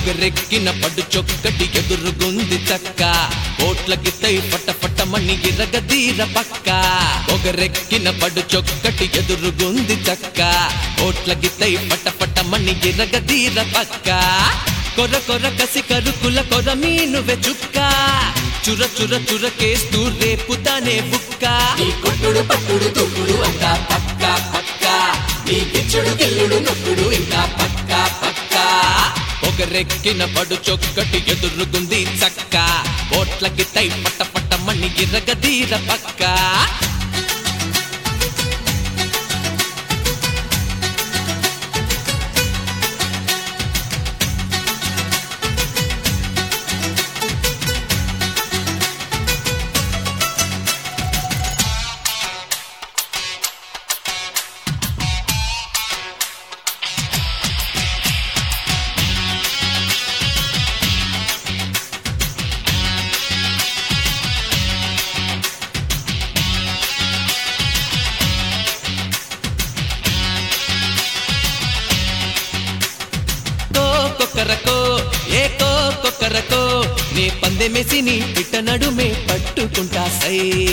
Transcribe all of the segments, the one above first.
పొగరెక్కిన పడు చొక్కటి ఎదురుగుంది చక్క ఓట్ల గిత్తై పట్ట పట్టమని ఇరగదీర పక్క పొగరెక్కిన పడు చొక్కటి ఎదురుగుంది చక్క ఓట్ల గిత్తై పట్ట పట్టమని ఇరగదీర పక్క కొర కొర కసి కరుకుల కొర మీనువె చుక్క చుర చుర చురకేస్తూ రేపుతానే బుక్క నీ కొట్టుడు పట్టుడు తుప్పుడు అంతా పక్క పక్క నీ గిచ్చుడు గిల్లుడు నొక్కుడు ఇంకా పక్క పక్క పొగరెక్కిన పడు చొక్కటి ఎదురుగుంది చక్క ఓట్లకి తై పట్ట పట్టమని ఇరగదీర పక్క కో కొక్కరకో ఏ కో కొక్కరకో నీ పందెమేసి నీ పిట్ట నడుమే పట్టుకుంటా సై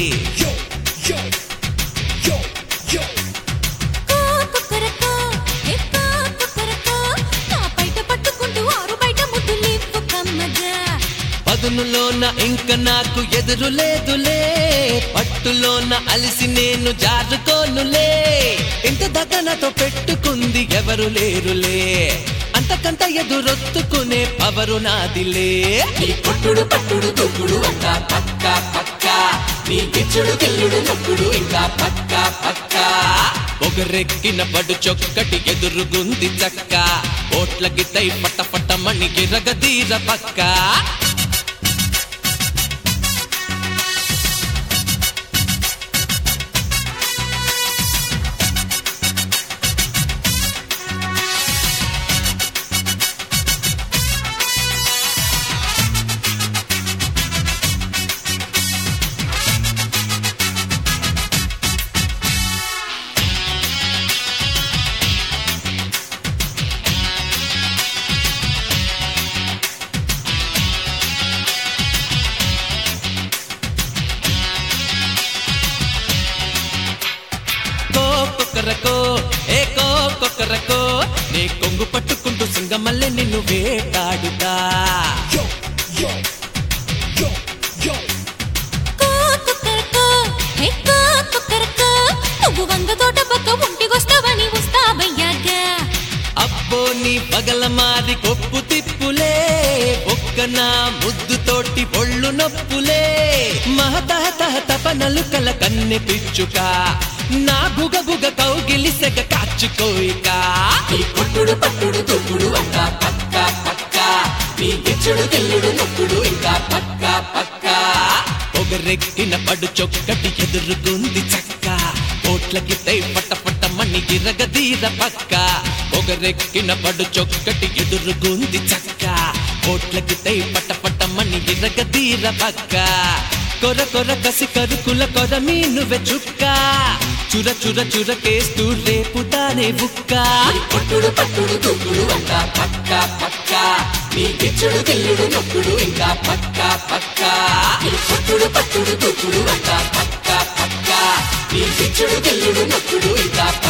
కుక్కరకో ఎక్కో కుక్కరకో నా బయట పట్టుకుంటూ ఆరు బయట ముద్దులివ్వు కమ్మగా పదునులోన ఇంక నాకు ఎదురు లేదులే పట్టులోన అలిసి నేను జారుకోనులే ఇంత దగనతో పెట్టుకుంది ఎవరు లేరులే అంతకంత ఎదురొత్తుకునే పవరు నాదిలే నీ కొట్టుడు పట్టుడు తుప్పుడు అంతా పక్క పక్క నీ గిచ్చుడు గిల్లుడు నొక్కుడు ఇంకా పక్క పక్క పొగరెక్కిన పడు చొక్కటి ఎదురుగుంది చక్క ఓట్ల గితై పట్ట పట్టమని గిరగదీర పక్క కో కొక్కరకో ఏ కో కొక్కరకో నీ కొంగు పట్టుకుంటూ సింగమల్లె నిన్ను వేటాడుతా కో కుక్కరకో ఎక్కో కుక్కరకో నువ్వు వంగ తోట పక్క ఒంటికొస్తావని వస్తావయ్యాగా అబ్బో నీ పగల మారి కొప్పు తిప్పులే ఒక్క నా ముద్దుతోటి ఒళ్ళు నొప్పులే మహతహతహ తపనలు కల కన్నె పిచ్చుక నా బుగ బుగ కౌగిలి సెగ కాచుకోయిక నీ కొట్టుడు పట్టుడు తుప్పుడు అంతా పక్క పక్క నీ గిచ్చుడు గిల్లుడు నొక్కుడు ఇంకా పక్క పక్క పొగరెక్కిన పడు చొక్కటి ఎదురుగుంది చక్క కోట్లకి తై పట్ట పట్టమని గిరగదీర పక్క పొగరెక్కిన పడు చొక్కటి ఎదురుగుంది చక్క కోట్లకి తై పట్ట పట్టమని గిరగదీర పక్క కొర కొర కసి కరుకుల కొర మీనువె చుక్క చుర చుర చురకేస్తూ రేపుతానే బుక్క నీ కొట్టుడు పట్టుడు తుప్పుడు అంతా పక్క పక్క నీ గిచ్చుడు గిల్లుడు నొక్కుడు ఇంకా పక్క పక్క నీ కొట్టుడు పట్టుడు తుప్పుడు అంతా పక్క పక్క నీ గిచ్చుడు గిల్లుడు నొక్కుడు ఇంకా